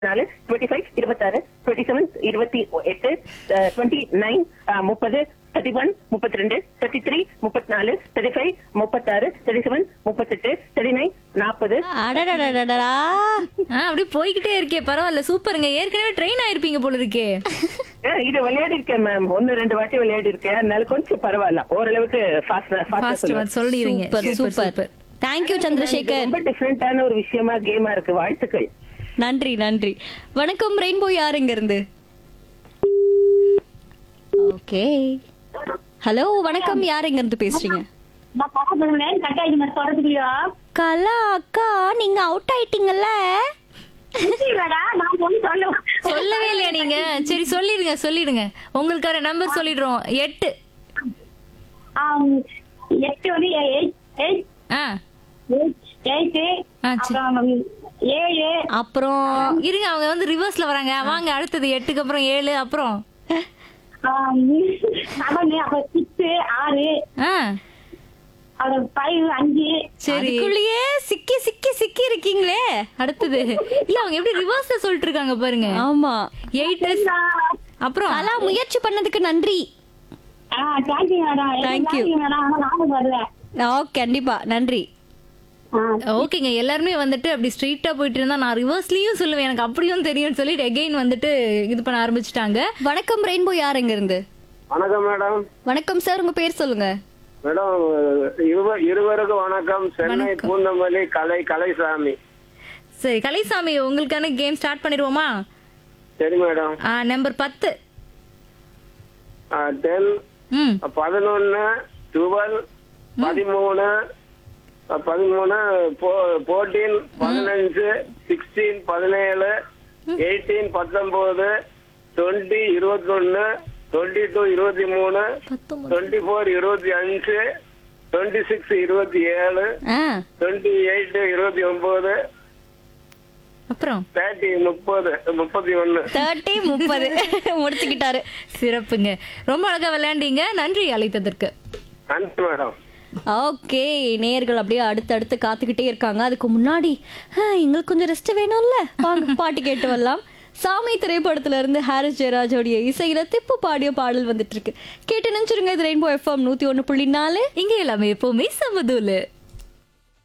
நாலு twenty five இருபத்தாறு twenty seven இருபத்தி எட்டு டுவெண்ட்டி நைன் முப்பது தேர்ட்டி ஒன் முப்பத்தி ரெண்டு தேர்ட்டி த்ரீ முப்பத்தி நாலு தேர்ட்டி ஃபைவ் முப்பத்தாறு தேர்ட்டி செவன் முப்பத்தெட்டு தேர்ட்டி நைன் நாற்பது அடடடடடடா ஆ அப்படியே போய்கிட்டே இருக்கே பரவாயில்ல சூப்பருங்க ஏற்கனவே ட்ரெயின் ஆயிருப்பீங்க போல இருக்கே இது விளையாடி இருக்கேன் மேம் ஒன்னு ரெண்டு வாட்டி விளையாடி இருக்கேன் அதனால கொஞ்சம் பரவாயில்ல ஓரளவுக்கு ஃபாஸ்ட் ஃபாஸ்ட் சொல்லிடுறீங்க சூப்பர் சூப்பர் தேங்க்யூ சந்திரசேகர் ரொம்ப டிஃபரெண்டான ஒரு விஷயமா கேமா இருக்கு வாழ்த்துக்கள் நன்றி நன்றி வணக்கம் ரெயின்போ யாருங்க இருந்து ஓகே ஹலோ வணக்கம் யார் எங்க இருந்து பேசுறீங்க நான் பாக்கப்படுறேன் கட்டாயி மாதிரி சொல்றதுக்குலையோ கலா அக்கா நீங்க அவுட் ஆயிட்டீங்கல்ல இல்லடா நான் ஒண்ணு சொல்ல சொல்லவே இல்லையா நீங்க சரி சொல்லிடுங்க சொல்லிடுங்க உங்களுக்கான நம்பர் சொல்லிடுறோம் எட்டு ஆம், எட்டு வந்து எயிட் எயிட் ஆ எயிட் ஆ, சரி. அப்புறம் ஏழு அப்புறம் இருங்க அவங்க வந்து ரிவர்ஸ்ல வராங்க வாங்க அடுத்தது எட்டுக்கு அப்புறம் ஏழு அப்புறம் செவன் அப்புறம் சிக்ஸ் ஆறு ஆ அப்புறம் ஃபைவ் அஞ்சு சரி அதுக்குள்ளேயே சிக்கி சிக்கி சிக்கி இருக்கீங்களே அடுத்தது இல்ல அவங்க எப்படி ரிவர்ஸ்ல சொல்லிட்டு இருக்காங்க பாருங்க ஆமா எயிட் அப்புறம் கலா முயற்சி பண்ணதுக்கு நன்றி ஆ thank you madam Thank you. Madam ஆனா நானும் வருவேன் ஓ கண்டிப்பா நன்றி ஆ ஓகேங்க எல்லாருமே வந்துட்டு அப்படி ஸ்ட்ரெயிட்டா போயிட்டு இருந்தா நான் ரிவர்ஸ்லயும் சொல்லுவேன் எனக்கு அப்படியும் தெரியும்னு சொல்லிட்டு எகைன் வந்துட்டு இது பண்ண ஆரம்பிச்சிட்டாங்க வணக்கம் ரெயின்போ யார் எங்க இருந்து வணக்கம் மேடம் வணக்கம் சார் உங்க பேர் சொல்லுங்க மேடம் இருவ இருவருக்கும் வணக்கம் சென்னை பூந்தமல்லி கலை கலைசாமி சரி கலைசாமி உங்களுக்கான கேம் ஸ்டார்ட் பண்ணிடுவோமா சரி மேடம் நம்பர் பத்து டென் ம் பதினொன்னு டுவெல் பதிமூணு அஹ், பதிமூணு ஃபோர்டீன் பதினஞ்சு சிக்ஸ்டீன் பதினேழு எயிட்டீன் பத்தொன்பது டுவெண்ட்டி இருபத்தொன்னு டுவெண்ட்டி டூ இருபத்தி மூணு டுவெண்ட்டி ஃபோர் இருபத்தி அஞ்சு டுவெண்ட்டி சிக்ஸ் இருபத்தி ஏழு ஆ டுவெண்ட்டி எயிட் இருபத்தி ஒன்பது அப்புறம் தேர்ட்டி முப்பது முப்பத்தி ஒன்னு தேர்ட்டி முப்பது முடிச்சுக்கிட்டாரு சிறப்புங்க ரொம்ப அழகா விளையாண்டீங்க நன்றி அழைத்ததற்கு நன்றி மேடம் ஓகே நேயர்கள் அப்படியே அடுத்தடுத்து காத்துக்கிட்டே இருக்காங்க அதுக்கு முன்னாடி "ஆ, எங்களுக்கு கொஞ்சம் ரெஸ்ட் வேணும்ல வாங்க பாட்டு கேட்டு வரலாம் சாமி திரைப்படத்துல இருந்து ஹாரிஸ் ஜெயராஜோடைய இசையில திப்பு பாடிய பாடல் வந்துட்டு இருக்கு கேட்டு நினைச்சிருங்க இது ரெயின்போ எஃப்எம் நூத்தி ஒண்ணு புள்ளி நாலு இங்க எல்லாமே எப்பவுமே சமதூலு